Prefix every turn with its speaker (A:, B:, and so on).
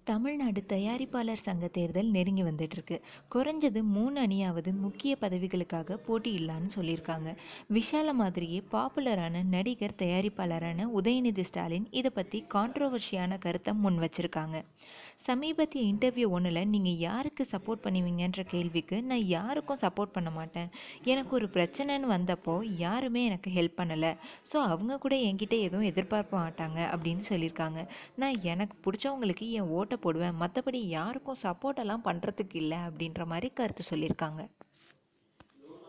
A: தமிழ்நாடு தயாரிப்பாளர் சங்க தேர்தல் நெருங்கி வந்துட்டுருக்கு குறைஞ்சது மூணு அணியாவது முக்கிய பதவிகளுக்காக போட்டியிடலான்னு சொல்லியிருக்காங்க விஷால மாதிரியே பாப்புலரான நடிகர் தயாரிப்பாளரான உதயநிதி ஸ்டாலின் இதை பற்றி கான்ட்ரோவர்ஷியான கருத்தை முன் வச்சிருக்காங்க சமீபத்திய இன்டர்வியூ ஒன்றில் நீங்கள் யாருக்கு சப்போர்ட் பண்ணுவீங்கன்ற கேள்விக்கு நான் யாருக்கும் சப்போர்ட் பண்ண மாட்டேன் எனக்கு ஒரு பிரச்சனைன்னு வந்தப்போ யாருமே எனக்கு ஹெல்ப் பண்ணலை ஸோ அவங்க கூட என்கிட்ட எதுவும் எதிர்பார்க்க மாட்டாங்க அப்படின்னு சொல்லியிருக்காங்க நான் எனக்கு பிடிச்சவங்களுக்கு என் ஓட்டை போடுவேன் மற்றபடி யாருக்கும் சப்போர்ட்டெல்லாம் பண்ணுறதுக்கு இல்லை அப்படின்ற மாதிரி கருத்து சொல்லியிருக்காங்க